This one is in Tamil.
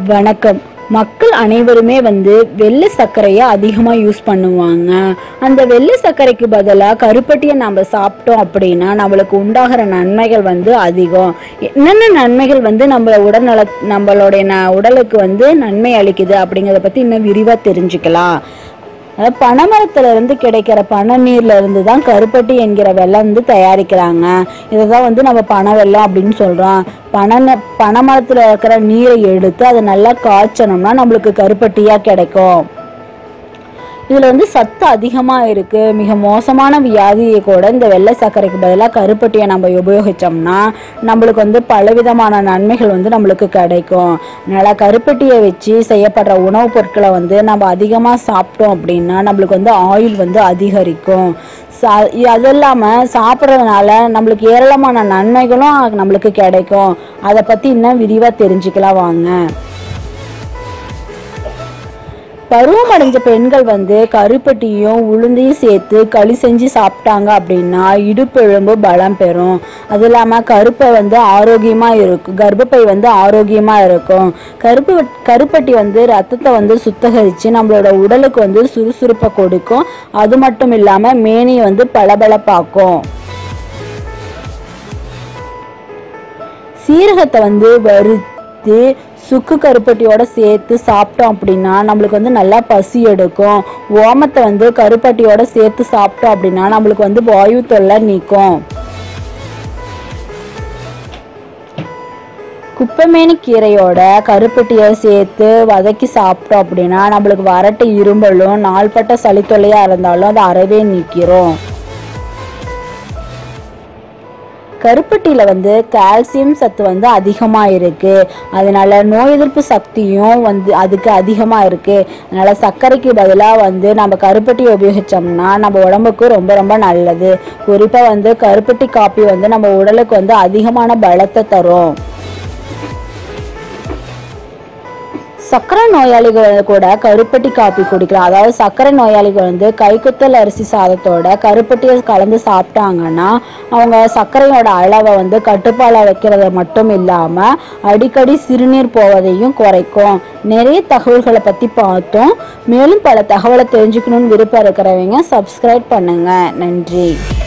வணக்கம் மக்கள் அனைவருமே வந்து வெள்ளை சர்க்கரையை அதிகமாக யூஸ் பண்ணுவாங்க அந்த வெள்ளை சர்க்கரைக்கு பதிலாக கருப்பட்டியை நம்ம சாப்பிட்டோம் அப்படின்னா நம்மளுக்கு உண்டாகிற நன்மைகள் வந்து அதிகம் என்னென்ன நன்மைகள் வந்து நம்ம உடல்நல நம்மளுடைய ந உடலுக்கு வந்து நன்மை அளிக்குது அப்படிங்கிறத பற்றி இன்னும் விரிவாக தெரிஞ்சுக்கலாம் அதாவது பனைமரத்துல இருந்து கிடைக்கிற பனநீர்ல இருந்து தான் கருப்பட்டி என்கிற வெள்ளம் வந்து தயாரிக்கிறாங்க இதை தான் வந்து நம்ம பனை வெல்லம் அப்படின்னு சொல்றோம் பனை பனைமரத்துல இருக்கிற நீரை எடுத்து அதை நல்லா காய்ச்சனோம்னா நம்மளுக்கு கருப்பட்டியா கிடைக்கும் இதுல வந்து சத்து அதிகமா இருக்கு மிக மோசமான வியாதியை கூட இந்த வெள்ளை சர்க்கரைக்கு பதிலாக கருப்பட்டியை நம்ம உபயோகிச்சோம்னா நம்மளுக்கு வந்து பலவிதமான நன்மைகள் வந்து நம்மளுக்கு கிடைக்கும் அதனால கருப்பட்டியை வச்சு செய்யப்படுற உணவுப் பொருட்களை வந்து நம்ம அதிகமா சாப்பிட்டோம் அப்படின்னா நம்மளுக்கு வந்து ஆயில் வந்து அதிகரிக்கும் சா அது இல்லாமல் சாப்பிட்றதுனால நம்மளுக்கு ஏராளமான நன்மைகளும் நம்மளுக்கு கிடைக்கும் அதை பற்றி இன்னும் விரிவாக தெரிஞ்சுக்கலாம் வாங்க பருவமடைஞ்ச பெண்கள் வந்து கருப்பட்டியும் உளுந்தையும் சேர்த்து களி செஞ்சு சாப்பிட்டாங்க அப்படின்னா இடுப்பெலும்பு பலம் பெறும் அது இல்லாமல் கருப்பை வந்து ஆரோக்கியமாக இருக்கும் கர்ப்பப்பை வந்து ஆரோக்கியமாக இருக்கும் கருப்பு கருப்பட்டி வந்து ரத்தத்தை வந்து சுத்தகரித்து நம்மளோட உடலுக்கு வந்து சுறுசுறுப்பை கொடுக்கும் அது மட்டும் இல்லாமல் மேனியை வந்து பளபளப்பாக்கும் சீரகத்தை வந்து வறுத்து சுக்கு கருப்பட்டியோட சேர்த்து சாப்பிட்டோம் அப்படின்னா நம்மளுக்கு வந்து நல்லா பசி எடுக்கும் ஓமத்தை வந்து கருப்பட்டியோட சேர்த்து சாப்பிட்டோம் அப்படின்னா நம்மளுக்கு வந்து வாயு தொல்லை நீக்கும் குப்பைமேனி கீரையோட கருப்பட்டியை சேர்த்து வதக்கி சாப்பிட்டோம் அப்படின்னா நம்மளுக்கு வறட்டு இரும்பலும் நாள்பட்ட சளி தொல்லையாக இருந்தாலும் அதை அறவே நீக்கிறோம் கருப்பட்டியில் வந்து கால்சியம் சத்து வந்து அதிகமாக இருக்குது அதனால நோய் எதிர்ப்பு சக்தியும் வந்து அதுக்கு அதிகமாக இருக்குது அதனால சர்க்கரைக்கு பதிலாக வந்து நம்ம கருப்பட்டியை உபயோகித்தோம்னா நம்ம உடம்புக்கு ரொம்ப ரொம்ப நல்லது குறிப்பாக வந்து கருப்பட்டி காப்பி வந்து நம்ம உடலுக்கு வந்து அதிகமான பலத்தை தரும் சர்க்கரை நோயாளிகள் கூட கருப்பட்டி காப்பி குடிக்கலாம் அதாவது சர்க்கரை நோயாளிகள் வந்து கைக்குத்தல் அரிசி சாதத்தோட கருப்பட்டியை கலந்து சாப்பிட்டாங்கன்னா அவங்க சர்க்கரையோட அளவை வந்து கட்டுப்பாடாக வைக்கிறத மட்டும் இல்லாமல் அடிக்கடி சிறுநீர் போவதையும் குறைக்கும் நிறைய தகவல்களை பற்றி பார்த்தோம் மேலும் பல தகவலை தெரிஞ்சுக்கணும்னு விருப்பம் இருக்கிறவங்க சப்ஸ்கிரைப் பண்ணுங்க நன்றி